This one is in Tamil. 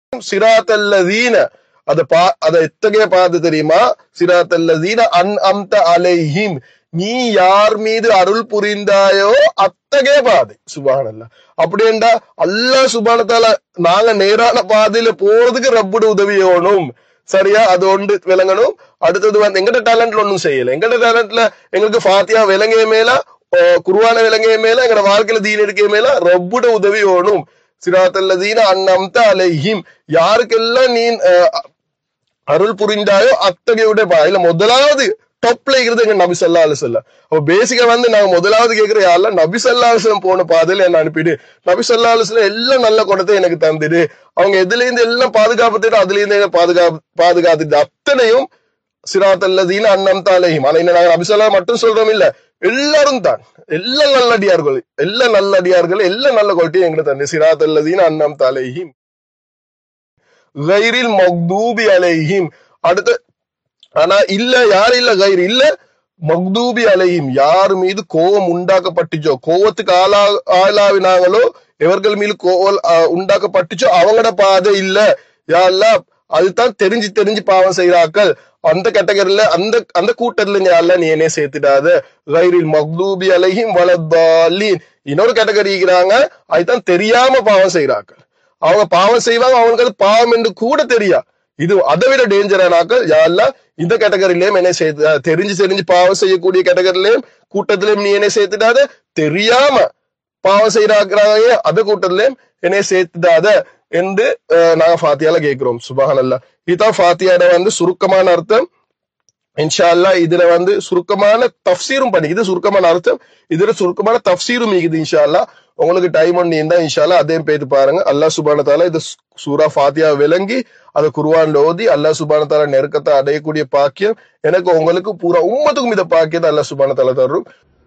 சிராத்தல்லதீன அத பா அத எத்தகைய பாது தெரியுமா சிராத்தல்லதீன அன் அம்த அலைஹிம் நீ யார் மீது அருள் புரிந்தாயோ அத்தகைய பாதை சுபானல்ல அப்படின்டா அல்லாஹ் சுபானத்தால நாங்க நேரான பாதையில போறதுக்கு ரப்புட உதவி வேணும் சரியா அது ஒன்று விளங்கணும் அடுத்தது வந்து எங்கட டேலண்ட்ல ஒண்ணும் செய்யல எங்கட டேலண்ட்ல எங்களுக்கு ஃபாத்தியா விளங்கிய மேல அஹ் குர்ஆன விளங்கிய மேல எங்கட வாழ்க்கையில தீன் எடுக்க மேல ரப்புட உதவி வேணும் சிராத்தல்லதீன அன்னம்த அலைஹிம் யாருக்கெல்லாம் நீ அஹ், அருள் புரிந்தாயோ அத்தகையுடைய பா இல்ல முதலாவது டாப்ல இருக்கிறது எங்க நபி சல்லா அலுவலம் அப்ப பேசிக்கா வந்து நாங்க முதலாவது கேக்குற யாரெல்லாம் நபி சல்லா அலுவலம் போன பாதையில என்ன அனுப்பிடு நபி சல்லா அலுவலம் எல்லாம் நல்ல குணத்தை எனக்கு தந்துடு அவங்க எதுல இருந்து எல்லாம் பாதுகாப்பு தேடும் அதுல இருந்து என்ன பாதுகாப்பு பாதுகாத்துட்டு அத்தனையும் சிராத்தல்லதீன அன்னம் தாலையும் ஆனா என்ன நாங்க நபி சொல்லா மட்டும் சொல்றோம் இல்ல எல்லாரும் தான் எல்லா நல்லடியார்கள் எல்லா நல்லடியார்கள் எல்லா நல்ல குவாலிட்டி எங்களுக்கு தந்து சிராத்தல்லதீன அன்னம் தாலையும் கைரில் மக்தூபி அலைஹிம் அடுத்து ஆனா இல்ல யார் இல்ல கைர் இல்ல மக்தூபி அலைஹிம் யார் மீது கோபம் உண்டாக்கப்பட்டுச்சோ கோவத்துக்கு ஆளா ஆளாவினாங்களோ எவர்கள் மீது கோவல் ஆஹ், உண்டாக்கப்பட்டுச்சோ அவங்களோட பாதை இல்ல யாரெல்லாம் அதுதான் தெரிஞ்சு தெரிஞ்சு பாவம் செய்யறாக்கள் அந்த கேட்டகரியில அந்த அந்த கூட்டத்துல யாரெல்லாம் நீ என்ன சேர்த்துடாத கைரில் மக்தூபி அலைஹிம் வலத்தாலீன் இன்னொரு கேட்டகரி இருக்கிறாங்க அதுதான் தெரியாம பாவம் செய்யறாக்கள் அவங்க பாவம் செய்வாங்க அவங்களுக்கு அது பாவம் என்று கூட தெரியா இது அதை விட டேஞ்சரானாக்கள் யாரெல்லாம் இந்த கேட்டகரியிலயும் என்ன சேர்த்து தெரிஞ்சு தெரிஞ்சு பாவம் செய்யக்கூடிய கேட்டகரியிலயும் கூட்டத்திலயும் நீ என்ன சேர்த்துடாத தெரியாம பாவம் செய்யறாங்க அந்த கூட்டத்திலயும் என்னைய சேர்த்துடாத என்று அஹ், நாங்க ஃபாத்தியால கேட்கிறோம் சுபஹான் அல்லா இதுதான் ஃபாத்தியாட வந்து சுருக்கமான அர்த்தம் இன்ஷா அல்லாஹ் இதுல வந்து சுருக்கமான தஃப்சீரும் பண்ணி இது சுருக்கமான அர்த்தம் இதுல சுருக்கமான தஃப்சீரும் இருக்குது இன்ஷா அல்லாஹ் உங்களுக்கு டைம் ஒன்று இருந்தா இன்ஷா அல்லாஹ் அதையும் போயிட்டு பாருங்க அல்லாஹ் சுபான தாலா இது சு- சூரா ஃபாத்தியா விளங்கி அதை குர்ஆன்ல ஓதி அல்லாஹ் சுபான தாலா நெருக்கத்தை அடையக்கூடிய பாக்கியம் எனக்கு உங்களுக்கு பூரா உம்மத்துக்கும் இதை பாக்கியத்தை அல்லாஹ் சுபான தாலா தரும்